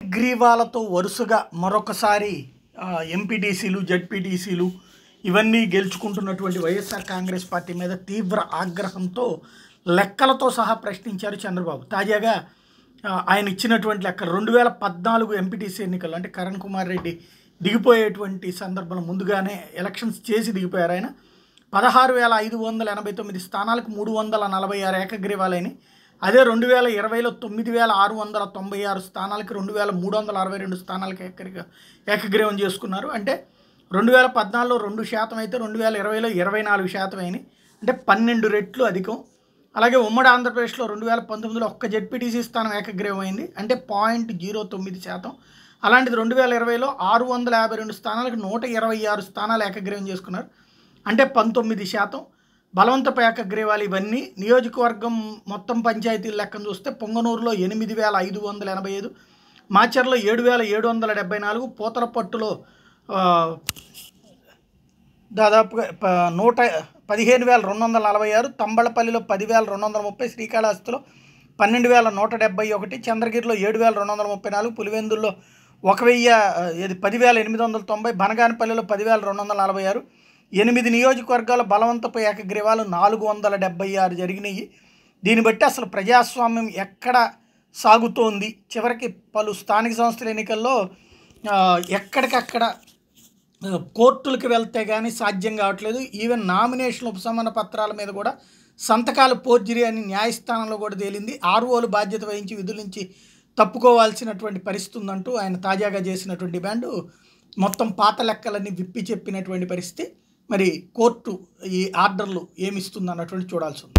గ్రీవాలతో వరుసగా మరొకసారి ఎంపీటీసీలు జడ్పీటీసీలు ఇవన్నీ గెలుచుకుంటున్నటువంటి వైఎస్ఆర్ కాంగ్రెస్ పార్టీ మీద తీవ్ర ఆగ్రహంతో లెక్కలతో సహా ప్రశ్నించారు చంద్రబాబు తాజాగా ఆ, ఆయన ఇచ్చినటువంటి లెక్క రెండు వేల పద్నాలుగు ఎంపీటీసీ ఎన్నికలు అంటే కరణ్ కుమార్ రెడ్డి దిగిపోయేటువంటి సందర్భంలో ముందుగానే ఎలక్షన్స్ చేసి దిగిపోయారు ఆయన పదహారు వేల ఐదు వందల ఎనభై తొమ్మిది స్థానాలకు మూడు వందల నలభై ఆరు ఏకగ్రీవాలని అదే రెండు వేల ఇరవైలో తొమ్మిది వేల ఆరు వందల తొంభై ఆరు స్థానాలకి రెండు వేల మూడు వందల అరవై రెండు స్థానాలకి ఏకగ్రీవ ఏకగ్రీవం చేసుకున్నారు అంటే రెండు వేల పద్నాలుగులో రెండు శాతం అయితే రెండు వేల ఇరవైలో ఇరవై నాలుగు శాతం అయినాయి అంటే పన్నెండు రెట్లు అధికం అలాగే ఉమ్మడి ఆంధ్రప్రదేశ్లో రెండు వేల పంతొమ్మిదిలో ఒక్క జెడ్పీటీసీ స్థానం ఏకగ్రీవం అయింది అంటే పాయింట్ జీరో తొమ్మిది శాతం అలాంటిది రెండు వేల ఇరవైలో ఆరు వందల యాభై రెండు స్థానాలకు నూట ఇరవై ఆరు స్థానాలు ఏకగ్రీవం చేసుకున్నారు అంటే పంతొమ్మిది శాతం బలవంతపు ఏకగ్రీవాలు ఇవన్నీ నియోజకవర్గం మొత్తం పంచాయతీల లెక్కను చూస్తే పొంగనూరులో ఎనిమిది వేల ఐదు వందల ఎనభై ఐదు మాచర్లో ఏడు వేల ఏడు వందల డెబ్బై నాలుగు పూతలపట్టులో ఆ, దాదాపుగా ప- నూట పదిహేను వేల రెండు వందల నలభై ఆరు తంబళపల్లిలో పదివేల రెండు వందల ముప్పై శ్రీకాళహస్తిలో పన్నెండు వేల నూట డెబ్బై ఒకటి చంద్రగిరిలో ఏడు వేల రెండు వందల ముప్పై నాలుగు పులివెందుల్లో ఒక వెయ్యి ఆ, ఇది పదివేల ఎనిమిది వందల తొంభై బనగానపల్లిలో పదివేల రెండు వందల నలభై ఆరు ఎనిమిది నియోజకవర్గాల బలవంతపు ఏకగ్రీవాలు నాలుగు వందల డెబ్బై ఆరు జరిగినాయి దీన్ని బట్టి అసలు ప్రజాస్వామ్యం ఎక్కడ సాగుతోంది చివరికి పలు స్థానిక సంస్థల ఎన్నికల్లో ఆ, ఎక్కడికక్కడ ఆ, కోర్టులకు వెళ్తే కానీ సాధ్యం కావట్లేదు ఈవెన్ నామినేషన్ ఉపశమన పత్రాల మీద కూడా సంతకాలు పోర్జరీ అని న్యాయస్థానంలో కూడా తేలింది ఆర్ఓలు బాధ్యత వహించి విధుల నుంచి తప్పుకోవాల్సినటువంటి పరిస్థితి ఉందంటూ ఆయన తాజాగా చేసినటువంటి డిమాండ్ మొత్తం పాత లెక్కలన్నీ విప్పి చెప్పినటువంటి పరిస్థితి మరి కోర్టు ఈ ఆర్డర్లు ఏమిస్తుంది అన్నటువంటి చూడాల్సి ఉంది